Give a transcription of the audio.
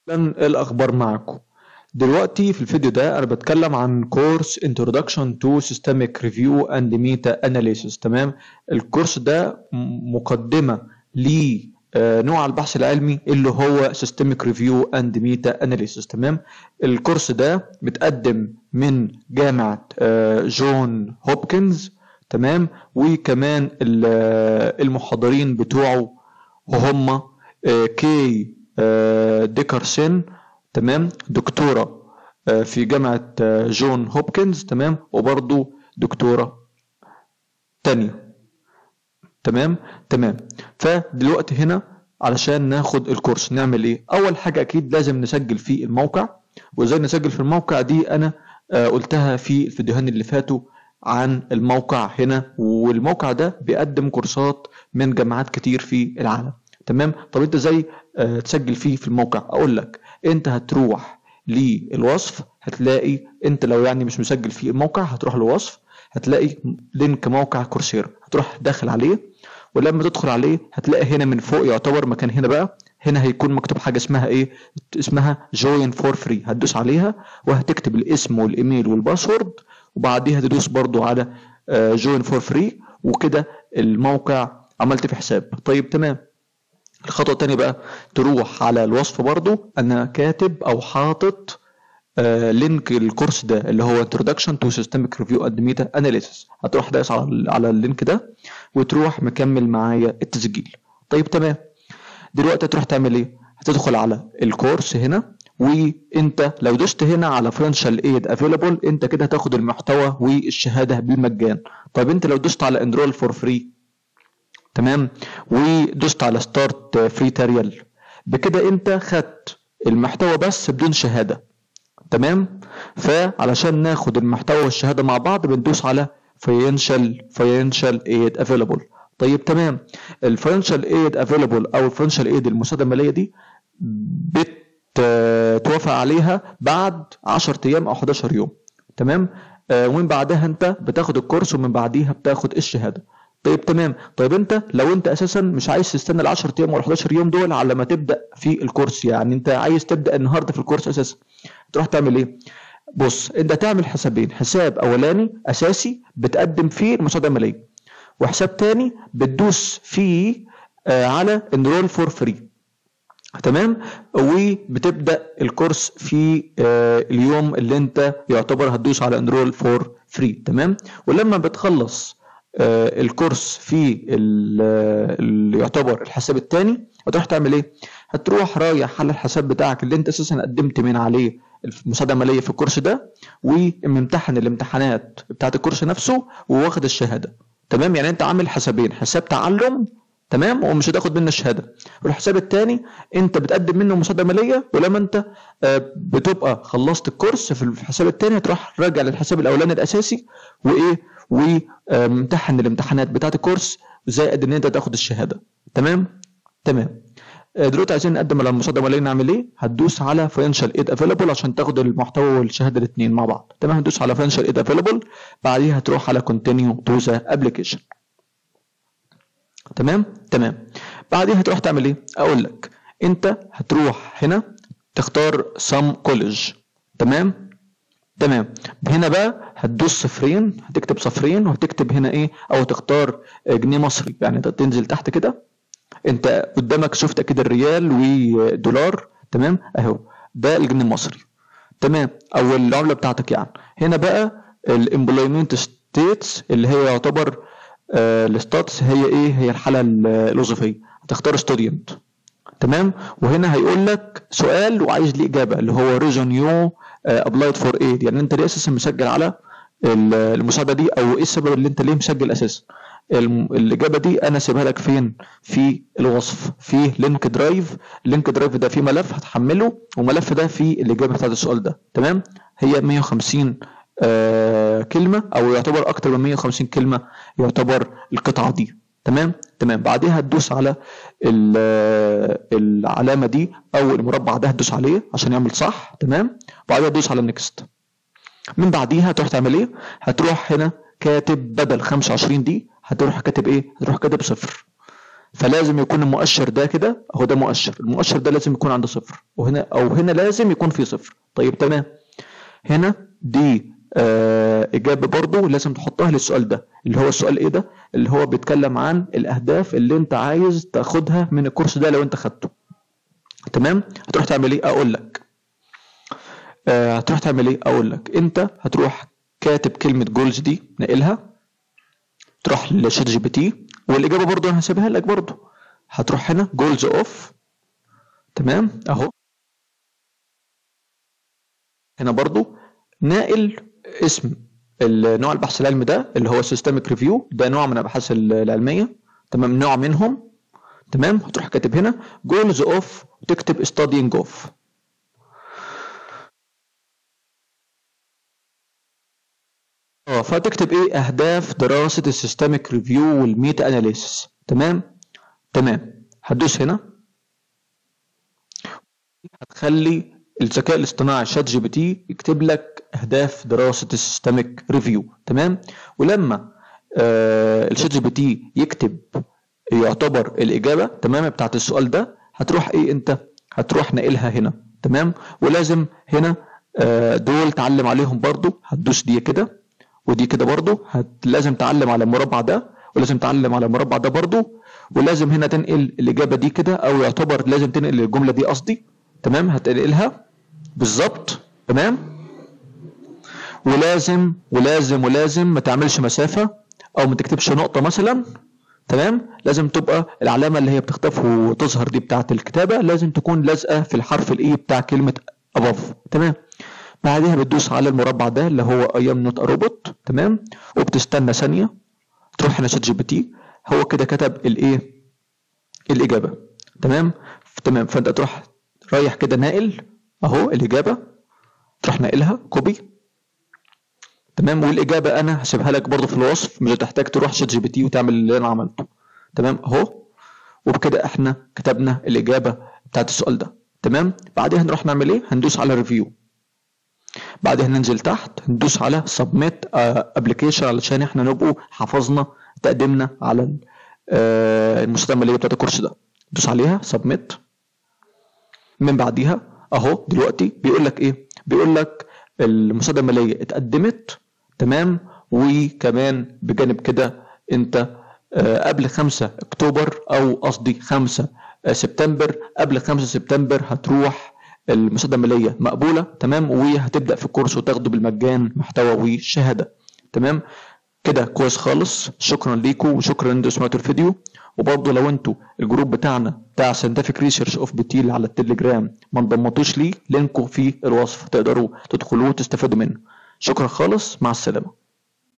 اهلا الاخبار معكم دلوقتي في الفيديو ده انا بتكلم عن كورس Introduction to Systemic Review and Meta Analysis تمام الكورس ده م- مقدمة لنوع البحث العلمي اللي هو Systemic Review and Meta Analysis تمام الكورس ده متقدم من جامعة آه، جون هوبكنز تمام وكمان ال- آه، المحاضرين بتوعه وهم آه، كي آه، ديكرسن تمام دكتورة آه، في جامعة آه، جون هوبكنز تمام وبرضو دكتورة تانية تمام تمام فدلوقتي هنا علشان ناخد الكورس نعمل ايه اول حاجة اكيد لازم نسجل في الموقع وازاي نسجل في الموقع دي انا آه، قلتها في الفيديوهين اللي فاتوا عن الموقع هنا والموقع ده بيقدم كورسات من جامعات كتير في العالم تمام طب انت ازاي آه، تسجل فيه في الموقع اقول لك انت هتروح للوصف هتلاقي انت لو يعني مش مسجل في الموقع هتروح للوصف هتلاقي لينك موقع كورسيرا هتروح داخل عليه ولما تدخل عليه هتلاقي هنا من فوق يعتبر مكان هنا بقى هنا هيكون مكتوب حاجه اسمها ايه اسمها جوين فور فري هتدوس عليها وهتكتب الاسم والايميل والباسورد وبعديها تدوس برضو على جوين فور فري وكده الموقع عملت في حساب طيب تمام الخطوة التانية بقى تروح على الوصف برضو انا كاتب او حاطط آه لينك الكورس ده اللي هو Introduction to Systemic Review and Meta Analysis هتروح دايس على ال- على اللينك ده وتروح مكمل معايا التسجيل طيب تمام دلوقتي هتروح تعمل ايه هتدخل على الكورس هنا وانت لو دوست هنا على Financial Aid Available انت كده هتاخد المحتوى والشهادة بالمجان طيب انت لو دوست على Enroll for Free تمام ودوست على ستارت فري تاريال بكده انت خدت المحتوى بس بدون شهاده تمام فعلشان ناخد المحتوى والشهاده مع بعض بندوس على فاينانشال فاينانشال ايد افيلابل طيب تمام الفاينانشال ايد افيلابل او الفاينانشال ايد المساعده الماليه دي بتوافق عليها بعد 10 ايام او 11 يوم تمام آه ومن بعدها انت بتاخد الكورس ومن بعديها بتاخد الشهاده طيب تمام طيب انت لو انت اساسا مش عايز تستنى ال 10 ايام ولا 11 يوم دول على ما تبدا في الكورس يعني انت عايز تبدا النهارده في الكورس اساسا تروح تعمل ايه بص انت تعمل حسابين حساب اولاني اساسي بتقدم فيه المساعده الماليه وحساب تاني بتدوس فيه آه على انرول فور فري تمام وبتبدا الكورس في آه، اليوم اللي انت يعتبر هتدوس على انرول فور فري تمام ولما بتخلص آه، الكورس في ال- آه، اللي يعتبر الحساب الثاني هتروح تعمل ايه هتروح رايح على الحساب بتاعك اللي انت اساسا قدمت من عليه المساعده الماليه في الكورس ده وممتحن الامتحانات بتاعت الكورس نفسه وواخد الشهاده تمام يعني انت عامل حسابين حساب تعلم تمام ومش هتاخد منه الشهاده والحساب الثاني انت بتقدم منه مساعده ماليه ولما انت آه، بتبقى خلصت الكورس في الحساب الثاني تروح راجع للحساب الاولاني الاساسي وايه وممتحن الامتحانات بتاعه الكورس زائد ان انت تاخد الشهاده تمام تمام آه، دلوقتي عايزين نقدم على المساعده الماليه نعمل ايه هتدوس على فاينانشال ايد افيلابل عشان تاخد المحتوى والشهاده الاثنين مع بعض تمام هتدوس على فاينانشال ايد افيلابل بعديها هتروح على كونتينيو تو ذا ابلكيشن تمام تمام بعديها هتروح تعمل ايه اقول لك انت هتروح هنا تختار سم كولج تمام تمام هنا بقى هتدوس صفرين هتكتب صفرين وهتكتب هنا ايه او تختار جنيه مصري يعني انت تنزل تحت كده انت قدامك شفت اكيد الريال ودولار تمام اهو ده الجنيه المصري تمام او العمله بتاعتك يعني هنا بقى الامبلويمنت ستيتس اللي هي يعتبر الستاتس هي ايه هي الحاله ال- الوظيفيه هتختار ستودينت تمام وهنا هيقول لك سؤال وعايز ليه اجابه اللي هو ريجن يو ابلايد فور ايد يعني انت ليه اساسا مسجل على ال- المساعده دي او ايه السبب اللي انت ليه مسجل اساسا الم- الاجابه دي انا سيبها لك فين في الوصف في لينك درايف اللينك درايف ده فيه ملف هتحمله والملف ده فيه الاجابه بتاعت السؤال ده تمام هي 150 آه كلمه او يعتبر اكتر من 150 كلمه يعتبر القطعه دي تمام تمام بعدها تدوس على ال- العلامه دي او المربع ده هتدوس عليه عشان يعمل صح تمام بعدها تدوس على نيكست من بعديها تروح تعمل ايه هتروح هنا كاتب بدل 25 دي هتروح كاتب ايه هتروح كاتب صفر فلازم يكون المؤشر ده كده اهو ده مؤشر المؤشر ده لازم يكون عند صفر وهنا او هنا لازم يكون في صفر طيب تمام هنا دي آه اجابه برضو لازم تحطها للسؤال ده اللي هو السؤال ايه ده اللي هو بيتكلم عن الاهداف اللي انت عايز تاخدها من الكورس ده لو انت خدته تمام هتروح تعمل ايه اقول لك آه هتروح تعمل ايه اقول لك انت هتروح كاتب كلمه جولز دي نقلها تروح لشات جي بي تي والاجابه برضو انا هسيبها لك برضو هتروح هنا جولز اوف تمام اهو هنا برضو ناقل اسم نوع البحث العلمي ده اللي هو سيستميك ريفيو ده نوع من الابحاث العلميه تمام نوع منهم تمام هتروح كاتب هنا جولز اوف وتكتب ستادينج اوف اه فتكتب ايه اهداف دراسه السيستميك ريفيو والميتا اناليسيس تمام تمام هتدوس هنا هتخلي الذكاء الاصطناعي شات جي بي تي يكتب لك اهداف دراسه السيستميك ريفيو تمام ولما آه الشات جي بي تي يكتب يعتبر الاجابه تمام بتاعت السؤال ده هتروح ايه انت هتروح ناقلها هنا تمام ولازم هنا آه دول تعلم عليهم برضو هتدوس دي كده ودي كده برضو هت... لازم تعلم على المربع ده ولازم تعلم على المربع ده برضو ولازم هنا تنقل الاجابه دي كده او يعتبر لازم تنقل الجمله دي قصدي تمام هتنقلها بالظبط تمام ولازم ولازم ولازم ما تعملش مسافه او ما تكتبش نقطه مثلا تمام لازم تبقى العلامه اللي هي بتختفي وتظهر دي بتاعه الكتابه لازم تكون لازقه في الحرف الاي بتاع كلمه above تمام بعدها بتدوس على المربع ده اللي هو اي ام نوت روبوت تمام وبتستنى ثانيه تروح هنا شات جي بي تي هو كده كتب الايه الاجابه تمام تمام فانت تروح رايح كده ناقل اهو الاجابه تروح ناقلها كوبي تمام والاجابه انا هسيبها لك برضو في الوصف مش هتحتاج تروح شات جي بي تي وتعمل اللي انا عملته تمام اهو وبكده احنا كتبنا الاجابه بتاعت السؤال ده تمام بعدها نروح نعمل ايه هندوس على ريفيو بعدها ننزل تحت ندوس على سبميت ابلكيشن علشان احنا نبقوا حفظنا تقديمنا على المستلزمه اللي هي بتاعت الكورس ده دوس عليها سبميت من بعديها اهو دلوقتي بيقول لك ايه بيقول لك المساعده الماليه اتقدمت تمام وكمان بجانب كده انت قبل 5 اكتوبر او قصدي 5 سبتمبر قبل 5 سبتمبر هتروح المساعده الماليه مقبوله تمام وهتبدا في الكورس وتاخده بالمجان محتوى وشهاده تمام كده كويس خالص شكرا ليكم وشكرا ان انتوا سمعتوا الفيديو وبرضه لو انتوا الجروب بتاعنا بتاع ساينتفك ريسيرش اوف بتيل على التليجرام ما انضمتوش ليه لينكو في الوصف تقدروا تدخلوه وتستفادوا منه شكرا خالص مع السلامه